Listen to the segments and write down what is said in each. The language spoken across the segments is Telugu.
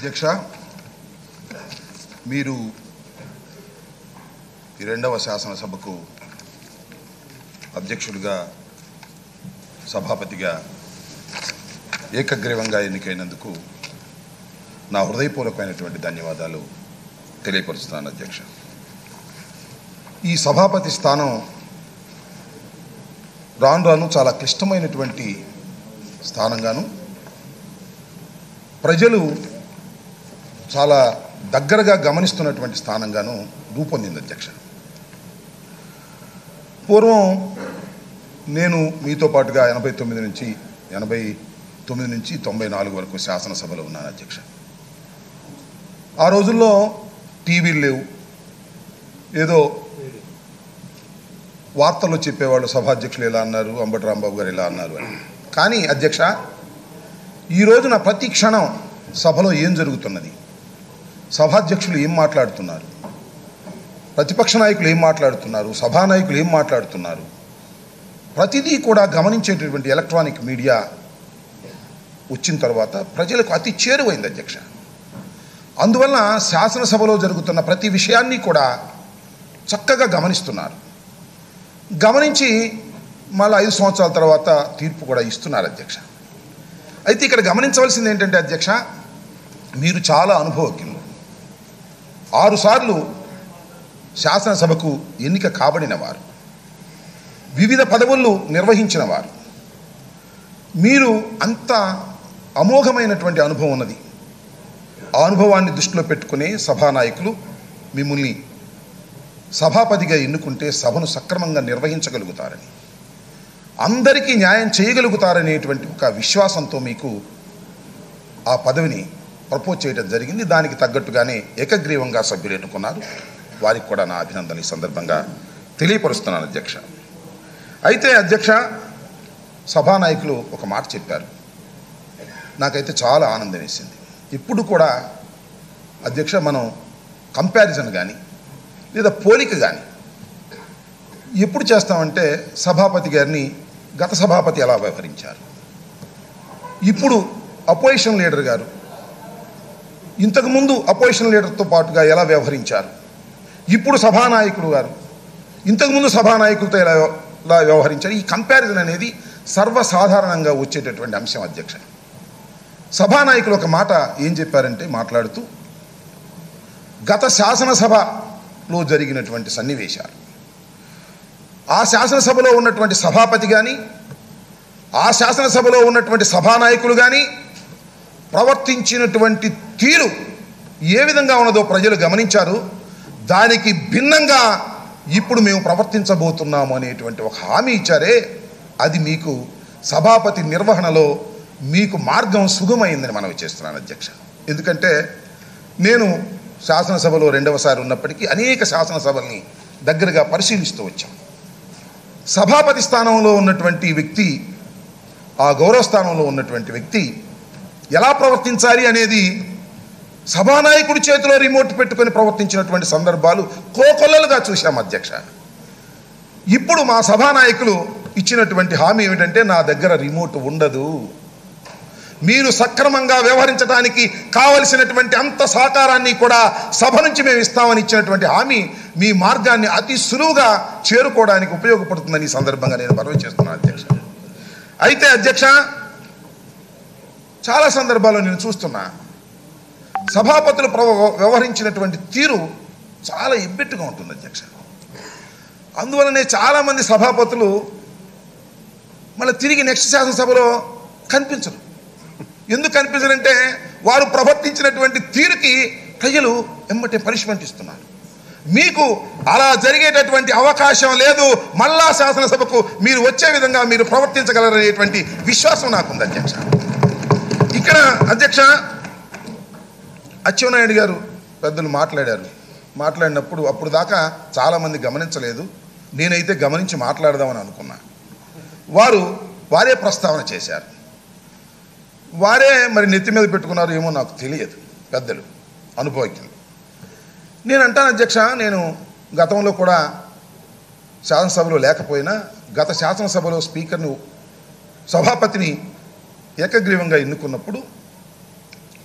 అధ్యక్ష మీరు ఈ రెండవ శాసనసభకు అధ్యక్షుడిగా సభాపతిగా ఏకగ్రీవంగా ఎన్నికైనందుకు నా హృదయపూర్వకమైనటువంటి ధన్యవాదాలు తెలియపరుస్తున్నాను అధ్యక్ష ఈ సభాపతి స్థానం రాను రాను చాలా క్లిష్టమైనటువంటి స్థానంగాను ప్రజలు చాలా దగ్గరగా గమనిస్తున్నటువంటి స్థానంగాను రూపొందింది అధ్యక్ష పూర్వం నేను మీతో పాటుగా ఎనభై తొమ్మిది నుంచి ఎనభై తొమ్మిది నుంచి తొంభై నాలుగు వరకు శాసనసభలో ఉన్నాను అధ్యక్ష ఆ రోజుల్లో టీవీలు లేవు ఏదో వార్తల్లో చెప్పేవాళ్ళు సభాధ్యక్షులు ఇలా అన్నారు అంబటి రాంబాబు గారు ఇలా అన్నారు అని కానీ అధ్యక్ష ఈ రోజున ప్రతి క్షణం సభలో ఏం జరుగుతున్నది సభాధ్యక్షులు ఏం మాట్లాడుతున్నారు ప్రతిపక్ష నాయకులు ఏం మాట్లాడుతున్నారు సభానాయకులు ఏం మాట్లాడుతున్నారు ప్రతిదీ కూడా గమనించేటటువంటి ఎలక్ట్రానిక్ మీడియా వచ్చిన తర్వాత ప్రజలకు అతి చేరువైంది అధ్యక్ష అందువలన శాసనసభలో జరుగుతున్న ప్రతి విషయాన్ని కూడా చక్కగా గమనిస్తున్నారు గమనించి మళ్ళీ ఐదు సంవత్సరాల తర్వాత తీర్పు కూడా ఇస్తున్నారు అధ్యక్ష అయితే ఇక్కడ గమనించవలసింది ఏంటంటే అధ్యక్ష మీరు చాలా అనుభవజ్ఞులు ఆరుసార్లు శాసనసభకు ఎన్నిక కాబడిన వారు వివిధ పదవులు నిర్వహించిన వారు మీరు అంత అమోఘమైనటువంటి అనుభవం ఉన్నది ఆ అనుభవాన్ని దృష్టిలో పెట్టుకునే సభానాయకులు మిమ్మల్ని సభాపతిగా ఎన్నుకుంటే సభను సక్రమంగా నిర్వహించగలుగుతారని అందరికీ న్యాయం చేయగలుగుతారనేటువంటి ఒక విశ్వాసంతో మీకు ఆ పదవిని ప్రపోజ్ చేయడం జరిగింది దానికి తగ్గట్టుగానే ఏకగ్రీవంగా సభ్యులు ఎన్నుకున్నారు వారికి కూడా నా అభినందనలు ఈ సందర్భంగా తెలియపరుస్తున్నాను అధ్యక్ష అయితే అధ్యక్ష సభానాయకులు ఒక మాట చెప్పారు నాకైతే చాలా ఆనందం వేసింది ఇప్పుడు కూడా అధ్యక్ష మనం కంపారిజన్ కానీ లేదా పోలిక కానీ ఎప్పుడు చేస్తామంటే సభాపతి గారిని గత సభాపతి ఎలా వ్యవహరించారు ఇప్పుడు అపోజిషన్ లీడర్ గారు ఇంతకుముందు అపోజిషన్ లీడర్తో పాటుగా ఎలా వ్యవహరించారు ఇప్పుడు సభానాయకుడు గారు ఇంతకుముందు సభానాయకులతో ఎలా ఎలా వ్యవహరించారు ఈ కంపారిజన్ అనేది సర్వసాధారణంగా వచ్చేటటువంటి అంశం అధ్యక్ష సభానాయకులు ఒక మాట ఏం చెప్పారంటే మాట్లాడుతూ గత శాసనసభలో జరిగినటువంటి సన్నివేశాలు ఆ శాసనసభలో ఉన్నటువంటి సభాపతి కానీ ఆ శాసనసభలో ఉన్నటువంటి సభానాయకులు కానీ ప్రవర్తించినటువంటి తీరు ఏ విధంగా ఉన్నదో ప్రజలు గమనించారు దానికి భిన్నంగా ఇప్పుడు మేము ప్రవర్తించబోతున్నాము అనేటువంటి ఒక హామీ ఇచ్చారే అది మీకు సభాపతి నిర్వహణలో మీకు మార్గం సుగమైందని మనం చేస్తున్నాను అధ్యక్ష ఎందుకంటే నేను శాసనసభలో రెండవసారి ఉన్నప్పటికీ అనేక శాసనసభల్ని దగ్గరగా పరిశీలిస్తూ వచ్చాం సభాపతి స్థానంలో ఉన్నటువంటి వ్యక్తి ఆ గౌరవ స్థానంలో ఉన్నటువంటి వ్యక్తి ఎలా ప్రవర్తించాలి అనేది సభానాయకుడి చేతిలో రిమోట్ పెట్టుకొని ప్రవర్తించినటువంటి సందర్భాలు కోకొల్లలుగా చూశాం అధ్యక్ష ఇప్పుడు మా సభానాయకులు ఇచ్చినటువంటి హామీ ఏమిటంటే నా దగ్గర రిమోట్ ఉండదు మీరు సక్రమంగా వ్యవహరించడానికి కావలసినటువంటి అంత సహకారాన్ని కూడా సభ నుంచి మేము ఇస్తామని ఇచ్చినటువంటి హామీ మీ మార్గాన్ని అతి సులువుగా చేరుకోవడానికి ఉపయోగపడుతుందని ఈ సందర్భంగా నేను మనవి చేస్తున్నాను అధ్యక్ష అయితే అధ్యక్ష చాలా సందర్భాల్లో నేను చూస్తున్నా సభాపతులు ప్రవ- వ్యవహరించినటువంటి తీరు చాలా ఇబ్బెట్టుగా ఉంటుంది అధ్యక్ష అందువలనే చాలామంది సభాపతులు మళ్ళీ తిరిగి నెక్స్ట్ శాసనసభలో కనిపించరు ఎందుకు కనిపించరంటే వారు ప్రవర్తించినటువంటి తీరుకి ప్రజలు ఎమ్మటే పనిష్మెంట్ ఇస్తున్నారు మీకు అలా జరిగేటటువంటి అవకాశం లేదు మళ్ళా శాసనసభకు మీరు వచ్చే విధంగా మీరు ప్రవర్తించగలరనేటువంటి విశ్వాసం నాకుంది అధ్యక్ష ఇక్కడ అధ్యక్ష అచ్చెన్నాయుడు గారు పెద్దలు మాట్లాడారు మాట్లాడినప్పుడు అప్పుడు దాకా చాలామంది గమనించలేదు నేనైతే గమనించి మాట్లాడదామని అనుకున్నా వారు వారే ప్రస్తావన చేశారు వారే మరి నెత్తి మీద పెట్టుకున్నారు ఏమో నాకు తెలియదు పెద్దలు అనుభవజ్ఞులు నేను అంటాను అధ్యక్ష నేను గతంలో కూడా శాసనసభలో లేకపోయినా గత శాసనసభలో స్పీకర్ను సభాపతిని ఏకగ్రీవంగా ఎన్నుకున్నప్పుడు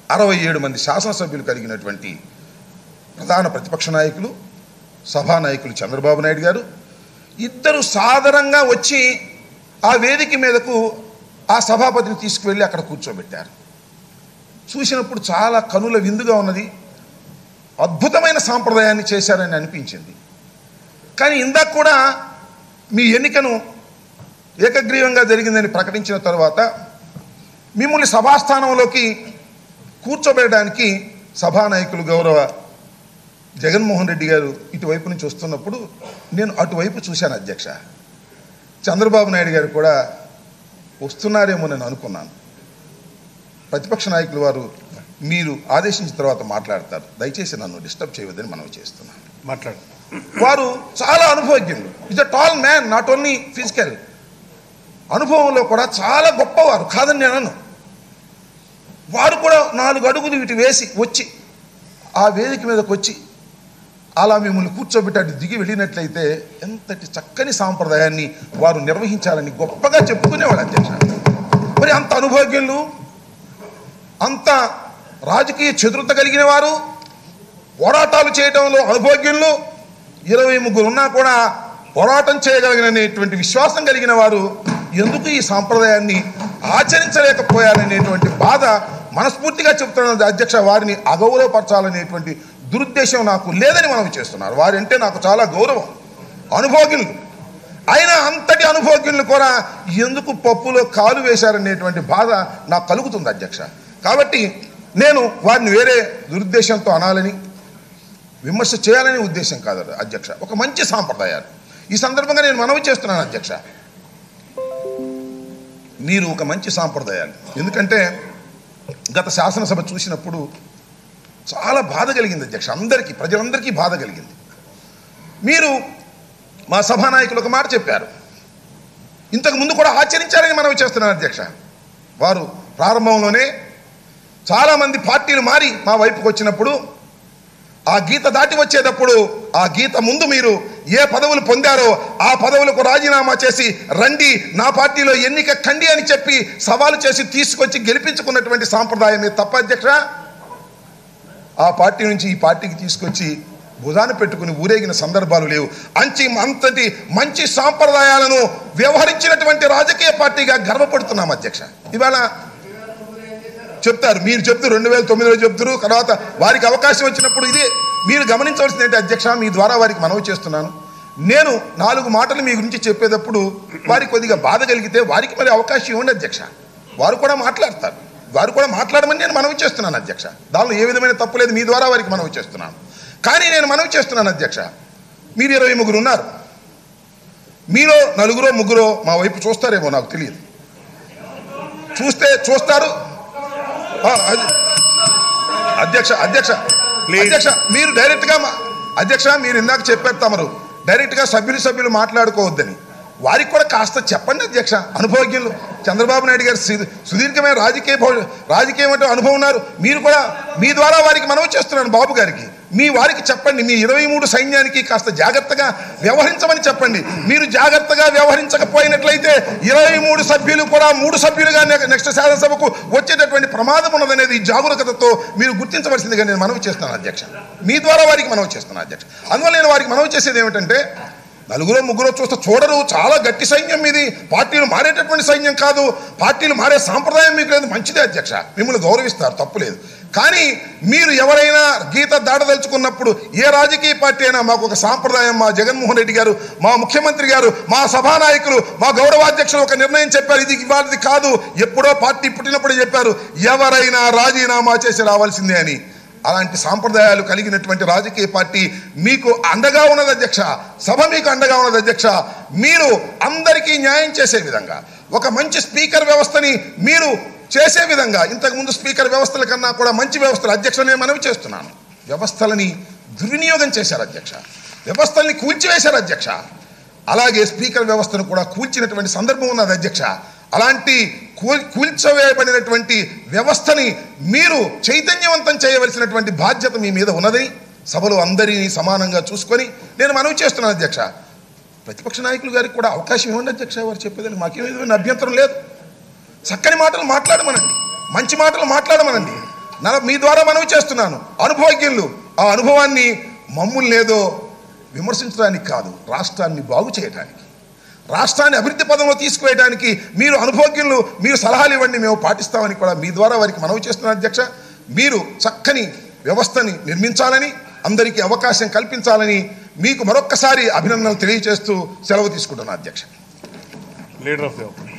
అరవై ఏడు మంది శాసనసభ్యులు కలిగినటువంటి ప్రధాన ప్రతిపక్ష నాయకులు సభానాయకులు చంద్రబాబు నాయుడు గారు ఇద్దరు సాదరంగా వచ్చి ఆ వేదిక మీదకు ఆ సభాపతిని తీసుకువెళ్ళి అక్కడ కూర్చోబెట్టారు చూసినప్పుడు చాలా కనుల విందుగా ఉన్నది అద్భుతమైన సాంప్రదాయాన్ని చేశారని అనిపించింది కానీ ఇందాక కూడా మీ ఎన్నికను ఏకగ్రీవంగా జరిగిందని ప్రకటించిన తర్వాత మిమ్మల్ని సభాస్థానంలోకి కూర్చోబెట్టడానికి సభానాయకులు గౌరవ జగన్మోహన్ రెడ్డి గారు ఇటువైపు నుంచి వస్తున్నప్పుడు నేను అటువైపు చూశాను అధ్యక్ష చంద్రబాబు నాయుడు గారు కూడా వస్తున్నారేమో నేను అనుకున్నాను ప్రతిపక్ష నాయకులు వారు మీరు ఆదేశించిన తర్వాత మాట్లాడతారు దయచేసి నన్ను డిస్టర్బ్ చేయవద్దని మనవి చేస్తున్నాను మాట్లాడు వారు చాలా అనుభవజ్ఞులు is a tall man not only physical అనుభవంలో కూడా చాలా గొప్పవారు కాదని నేను అనను వారు కూడా నాలుగు అడుగులు ఇటు వేసి వచ్చి ఆ వేదిక మీదకి వచ్చి అలా మిమ్మల్ని కూర్చోబెట్టి అటు దిగి వెళ్ళినట్లయితే ఎంతటి చక్కని సాంప్రదాయాన్ని వారు నిర్వహించాలని గొప్పగా చెప్పుకునేవాడు అధ్యక్ష మరి అంత అనుభవజ్ఞులు అంత రాజకీయ చతురత కలిగిన వారు పోరాటాలు చేయడంలో అనుభవజ్ఞులు ఇరవై ముగ్గురు ఉన్నా కూడా పోరాటం చేయగలిగినటువంటి విశ్వాసం కలిగిన వారు ఎందుకు ఈ సాంప్రదాయాన్ని ఆచరించలేకపోయారనేటువంటి బాధ మనస్ఫూర్తిగా చెప్తున్నది అధ్యక్ష వారిని అగౌరవపరచాలనేటువంటి దురుద్దేశం నాకు లేదని మనం చేస్తున్నారు వారంటే నాకు చాలా గౌరవం అనుభవజ్ఞులు అయినా అంతటి అనుభవజ్ఞులు కూడా ఎందుకు పప్పులో కాలు వేశారనేటువంటి బాధ నాకు కలుగుతుంది అధ్యక్ష కాబట్టి నేను వారిని వేరే దురుద్దేశంతో అనాలని విమర్శ చేయాలనే ఉద్దేశం కాదు అధ్యక్ష ఒక మంచి సాంప్రదాయాలు ఈ సందర్భంగా నేను మనవి చేస్తున్నాను అధ్యక్ష మీరు ఒక మంచి సాంప్రదాయాలు ఎందుకంటే గత శాసనసభ చూసినప్పుడు చాలా బాధ కలిగింది అధ్యక్ష అందరికీ ప్రజలందరికీ బాధ కలిగింది మీరు మా సభానాయకులు ఒక మాట చెప్పారు ఇంతకు ముందు కూడా ఆచరించారని మనవి చేస్తున్నాను అధ్యక్ష వారు ప్రారంభంలోనే చాలామంది పార్టీలు మారి మా వైపుకి వచ్చినప్పుడు ఆ గీత దాటి వచ్చేటప్పుడు ఆ గీత ముందు మీరు ఏ పదవులు పొందారో ఆ పదవులకు రాజీనామా చేసి రండి నా పార్టీలో ఎన్నిక కండి అని చెప్పి సవాలు చేసి తీసుకొచ్చి గెలిపించుకున్నటువంటి సాంప్రదాయమే తప్ప అధ్యక్ష ఆ పార్టీ నుంచి ఈ పార్టీకి తీసుకొచ్చి భుజాన పెట్టుకుని ఊరేగిన సందర్భాలు లేవు అంచి అంతటి మంచి సాంప్రదాయాలను వ్యవహరించినటువంటి రాజకీయ పార్టీగా గర్వపడుతున్నాం అధ్యక్ష ఇవాళ చెప్తారు మీరు చెప్తూ రెండు వేల తొమ్మిదిలో చెప్తారు తర్వాత వారికి అవకాశం వచ్చినప్పుడు ఇదే మీరు గమనించవలసింది ఏంటి అధ్యక్ష మీ ద్వారా వారికి మనవి చేస్తున్నాను నేను నాలుగు మాటలు మీ గురించి చెప్పేటప్పుడు వారికి కొద్దిగా బాధ కలిగితే వారికి మరి అవకాశం ఇవ్వండి అధ్యక్ష వారు కూడా మాట్లాడతారు వారు కూడా మాట్లాడమని నేను మనవి చేస్తున్నాను అధ్యక్ష దానిలో ఏ విధమైన తప్పు లేదు మీ ద్వారా వారికి మనవి చేస్తున్నాను కానీ నేను మనవి చేస్తున్నాను అధ్యక్ష మీరు ఇరవై ముగ్గురు ఉన్నారు మీలో నలుగురో ముగ్గురో మా వైపు చూస్తారేమో నాకు తెలియదు చూస్తే చూస్తారు ఆ, అది- అధ్యక్ష అధ్యక్ష Please. అధ్యక్ష మీరు డైరెక్ట్ గా మా- అధ్యక్ష మీరు ఇందాక చెప్పారు తమరు డైరెక్ట్ గా సభ్యులు సభ్యులు మాట్లాడుకోవద్దని వారికి కూడా కాస్త చెప్పండి అధ్యక్ష అనుభవజ్ఞులు చంద్రబాబు నాయుడు గారు సు- సుదీర్ఘమైన రాజకీయ భవ- రాజకీయం అంటే అనుభవం ఉన్నారు మీరు కూడా మీ ద్వారా వారికి మనవి చేస్తున్నాను బాబు గారికి మీ వారికి చెప్పండి మీ ఇరవై మూడు సైన్యానికి కాస్త జాగ్రత్తగా వ్యవహరించమని చెప్పండి మీరు జాగ్రత్తగా వ్యవహరించకపోయినట్లయితే ఇరవై మూడు సభ్యులు కూడా మూడు సభ్యులుగా నె- నెక్స్ట్ శాసనసభకు వచ్చేటటువంటి ప్రమాదం ఉన్నదనేది ఈ జాగరూకతతో మీరు గుర్తించవలసిందిగా నేను మనవి చేస్తున్నాను అధ్యక్ష మీ ద్వారా వారికి మనవి చేస్తున్నాను అధ్యక్ష అందువల్ల నేను వారికి మనవి చేసేది ఏమిటంటే నలుగురో ముగ్గురో చూస్తే చూడరు చాలా గట్టి సైన్యం మీది పార్టీలు మారేటటువంటి సైన్యం కాదు పార్టీలు మారే సాంప్రదాయం మీకు లేదు మంచిదే అధ్యక్ష మిమ్మల్ని గౌరవిస్తారు తప్పు లేదు కానీ మీరు ఎవరైనా గీత దాటదలుచుకున్నప్పుడు ఏ రాజకీయ పార్టీ అయినా మాకు ఒక సాంప్రదాయం మా జగన్మోహన్ రెడ్డి గారు మా ముఖ్యమంత్రి గారు మా సభానాయకులు మా గౌరవాధ్యక్షులు ఒక నిర్ణయం చెప్పారు ఇది ఇవాళది కాదు ఎప్పుడో పార్టీ పుట్టినప్పుడు చెప్పారు ఎవరైనా రాజీనామా చేసి రావాల్సిందే అని అలాంటి సాంప్రదాయాలు కలిగినటువంటి రాజకీయ పార్టీ మీకు అండగా ఉన్నది అధ్యక్ష సభ మీకు అండగా ఉన్నది అధ్యక్ష మీరు అందరికీ న్యాయం చేసే విధంగా ఒక మంచి స్పీకర్ వ్యవస్థని మీరు చేసే విధంగా ఇంతకుముందు స్పీకర్ వ్యవస్థల కన్నా కూడా మంచి వ్యవస్థలు అధ్యక్ష నేను మనవి చేస్తున్నాను వ్యవస్థలని దుర్వినియోగం చేశారు అధ్యక్ష వ్యవస్థల్ని కూల్చివేశారు అధ్యక్ష అలాగే స్పీకర్ వ్యవస్థను కూడా కూల్చినటువంటి సందర్భం ఉన్నది అధ్యక్ష అలాంటి కూల్ కూల్చవేయబడినటువంటి వ్యవస్థని మీరు చైతన్యవంతం చేయవలసినటువంటి బాధ్యత మీ మీద ఉన్నది సభలో అందరినీ సమానంగా చూసుకొని నేను మనవి చేస్తున్నాను అధ్యక్ష ప్రతిపక్ష నాయకులు గారికి కూడా అవకాశం ఇవ్వండి అధ్యక్ష వారు చెప్పేదని మాకేం విధమైన అభ్యంతరం లేదు చక్కని మాటలు మాట్లాడమనండి మంచి మాటలు మాట్లాడమనండి నల మీ ద్వారా మనవి చేస్తున్నాను అనుభవజ్ఞులు ఆ అనుభవాన్ని మమ్ముల్ని ఏదో విమర్శించడానికి కాదు రాష్ట్రాన్ని బాగు చేయడానికి రాష్ట్రాన్ని అభివృద్ధి పదంలో తీసుకువేయడానికి మీరు అనుభవజ్ఞులు మీరు సలహాలు ఇవ్వండి మేము పాటిస్తామని కూడా మీ ద్వారా వారికి మనవి చేస్తున్నాను అధ్యక్ష మీరు చక్కని వ్యవస్థని నిర్మించాలని అందరికీ అవకాశం కల్పించాలని మీకు మరొక్కసారి అభినందనలు తెలియజేస్తూ సెలవు తీసుకుంటున్నాను అధ్యక్ష లీడర్ ఆఫ్ ది